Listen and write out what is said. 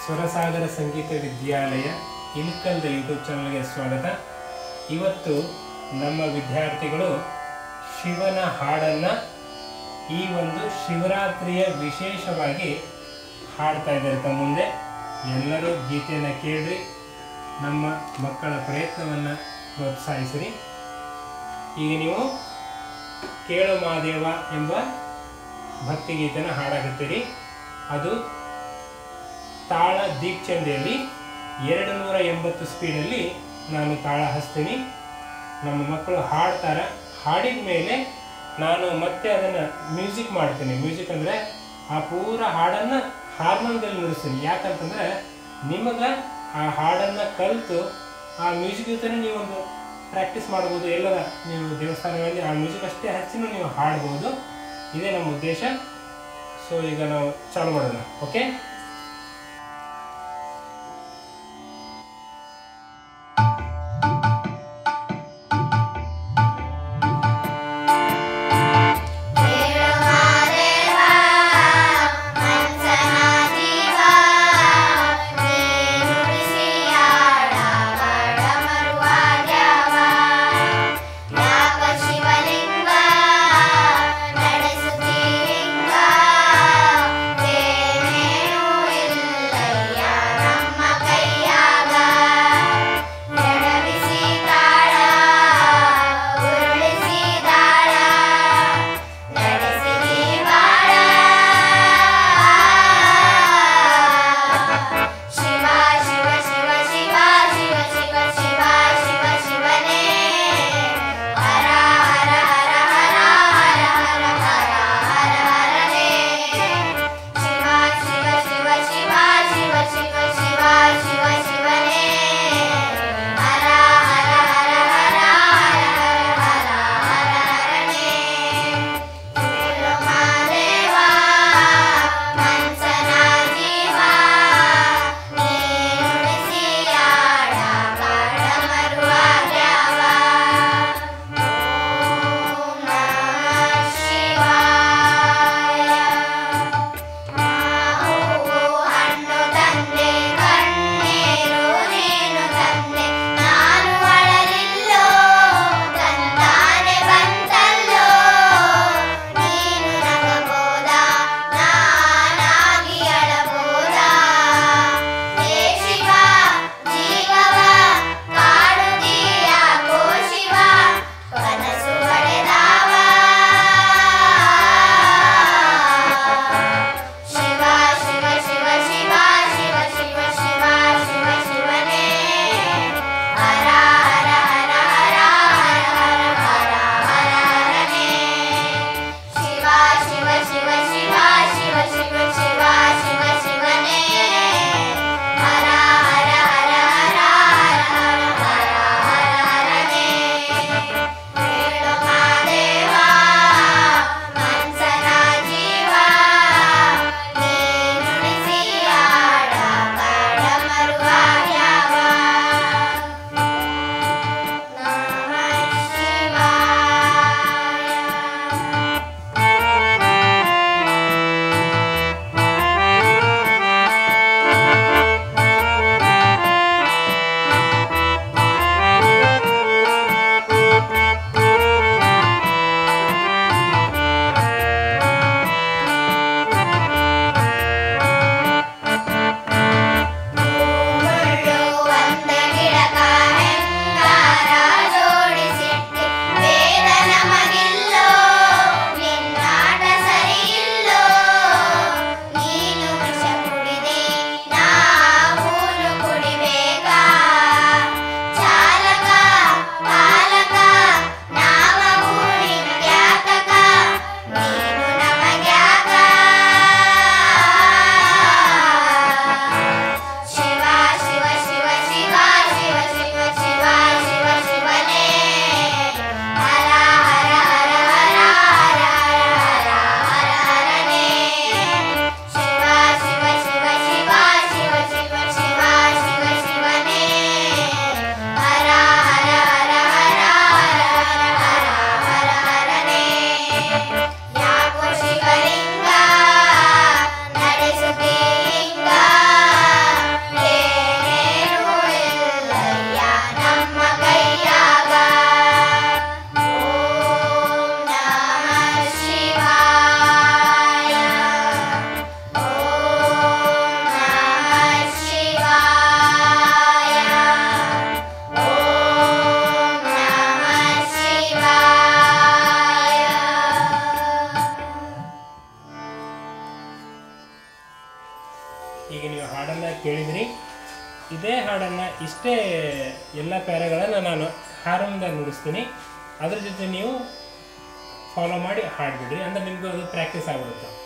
ಸ್ವರಸಾಗರ ಸಂಗೀತ ವಿದ್ಯಾಲಯ ಇಲ್ಕಲ್ದ YouTube ಚಾನಲ್ಗೆ ಸ್ವಾಗತ ಇವತ್ತು ನಮ್ಮ ವಿದ್ಯಾರ್ಥಿಗಳು ಶಿವನ ಹಾಡನ್ನು ಈ ಒಂದು ಶಿವರಾತ್ರಿಯ ವಿಶೇಷವಾಗಿ ಹಾಡ್ತಾ ಇದ್ದಾರೆ ತಮ್ಮ ಮುಂದೆ ಎಲ್ಲರೂ ಗೀತೆಯನ್ನು ಕೇಳ್ರಿ ನಮ್ಮ ಮಕ್ಕಳ ಪ್ರಯತ್ನವನ್ನು ಪ್ರೋತ್ಸಾಹಿಸಿರಿ ಈಗ ನೀವು ಕೇಳು ಮಾದೇವ ಎಂಬ ಭಕ್ತಿಗೀತೆನ ಹಾಡಾಕತ್ತೀರಿ ಅದು ತಾಳ ದೀಕ್ಷಂದೆಯಲ್ಲಿ ಎರಡು ನೂರ ಎಂಬತ್ತು ಸ್ಪೀಡಲ್ಲಿ ನಾನು ತಾಳ ಹಚ್ತೀನಿ ನಮ್ಮ ಮಕ್ಕಳು ಹಾಡ್ತಾರೆ ಹಾಡಿದ ಮೇಲೆ ನಾನು ಮತ್ತೆ ಅದನ್ನು ಮ್ಯೂಸಿಕ್ ಮಾಡ್ತೀನಿ ಮ್ಯೂಸಿಕ್ ಅಂದರೆ ಆ ಪೂರ ಹಾಡನ್ನು ಹಾರ್ಮೋನ್ದಲ್ಲಿ ನುಡಿಸ್ತೀನಿ ಯಾಕಂತಂದ್ರೆ ನಿಮಗೆ ಆ ಹಾಡನ್ನು ಕಲಿತು ಆ ಮ್ಯೂಸಿಕ್ ಜೊತೆ ನೀವೊಂದು ಪ್ರಾಕ್ಟೀಸ್ ಮಾಡ್ಬೋದು ಎಲ್ಲರ ನೀವು ದೇವಸ್ಥಾನಗಳಲ್ಲಿ ಆ ಮ್ಯೂಸಿಕ್ ಅಷ್ಟೇ ಹಚ್ಚಿನೂ ನೀವು ಹಾಡ್ಬೋದು ಇದೇ ನಮ್ಮ ಉದ್ದೇಶ ಸೊ ಈಗ ನಾವು ಚಾಲು ಮಾಡೋಣ ಓಕೆ ಶಿವಲಿಂಗ ನಡೆಸುತ್ತೀರಿಂಗ ಕೇಳಿದ್ರಿ ಇದೇ ಹಾಡನ್ನು ಇಷ್ಟೇ ಎಲ್ಲ ಪ್ಯಾರಗಳನ್ನು ನಾನು ಹಾರ್ಮೋನ್ದಾಗ ನುಡಿಸ್ತೀನಿ ಅದ್ರ ಜೊತೆ ನೀವು ಫಾಲೋ ಮಾಡಿ ಹಾಡ್ಬಿಡ್ರಿ ಅಂದ್ರೆ ನಿಮಗೂ ಅದು ಪ್ರಾಕ್ಟೀಸ್ ಆಗ್ಬಿಡುತ್ತೆ